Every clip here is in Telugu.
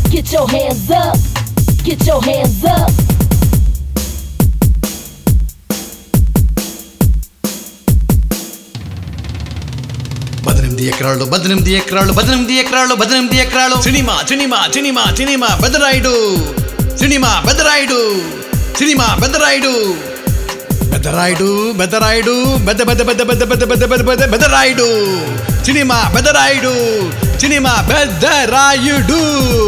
Get your hands up. Get your hands up. పద్దెనిమిది ఎకరాలు పద్దెనిమిది ఎకరాలు పద్దెనిమిది ఎకరాలు పద్దెనిమిది ఎకరాలు cinema cinema cinema cinema Pedarayudu cinema Pedarayudu cinema Pedarayudu Pedarayudu Pedarayudu బెద బెద బెద బెద బెద బెద బెద బెద బెదరాయుడు సినిమా బెదరాయుడు సినిమా బెదరాయుడు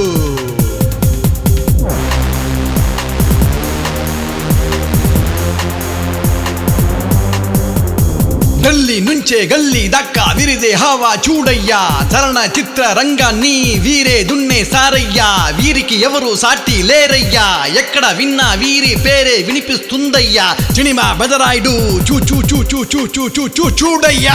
ఢిల్లీ నుంచే గల్లీ దక్కా విరిదే హవా చూడయ్యా చలన చిత్ర రంగాన్ని వీరే దున్నే సారయ్యా వీరికి ఎవరు సాటి లేరయ్యా ఎక్కడ విన్నా వీరి పేరే వినిపిస్తుందయ్యా సినిమా బెదరాయుడు చూ చూ చూ చూ చూ చూ చూ చూ చూడయ్యా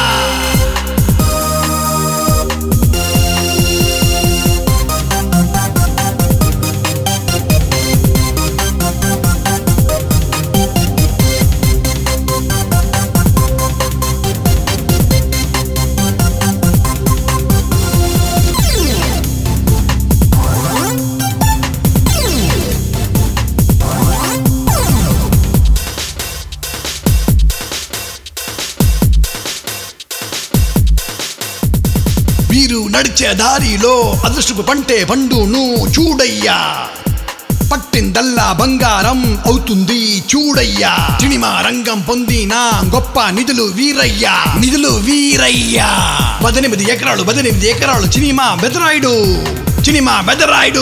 వీరు నడిచే దారిలో అదృష్టపు పంటే పండును చూడయ్యా పట్టిందల్లా బంగారం అవుతుంది చూడయ్యా సినిమా రంగం పొందిన గొప్ప నిధులు వీరయ్యా నిధులు వీరయ్యా పద్దెనిమిది ఎకరాలు పద్దెనిమిది ఎకరాలు cinema Pedarayudu cinema Pedarayudu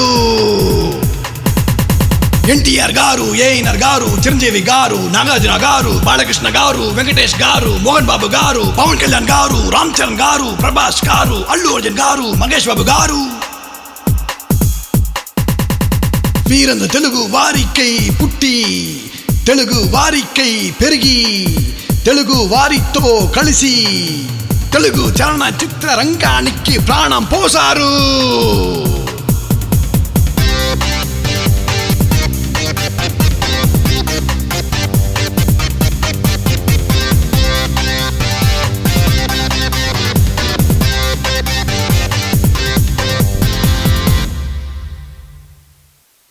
NTR గారు ఏఎన్ఆర్ గారు చిరంజీవి గారు నాగార్జున గారు బాలకృష్ణ గారు వెంకటేష్ గారు మోహన్ బాబు గారు పవన్ కళ్యాణ్ గారు రామ్ చరణ్ గారు ప్రభాస్ గారు అల్లు అర్జున్ గారు మహేష్ బాబు గారు వీరంద తెలుగు వారికై పుట్టి తెలుగు వారికై పెరిగి తెలుగు వారితో కలిసి తెలుగు చలనచిత్ర రంగానికి ప్రాణం పోసారు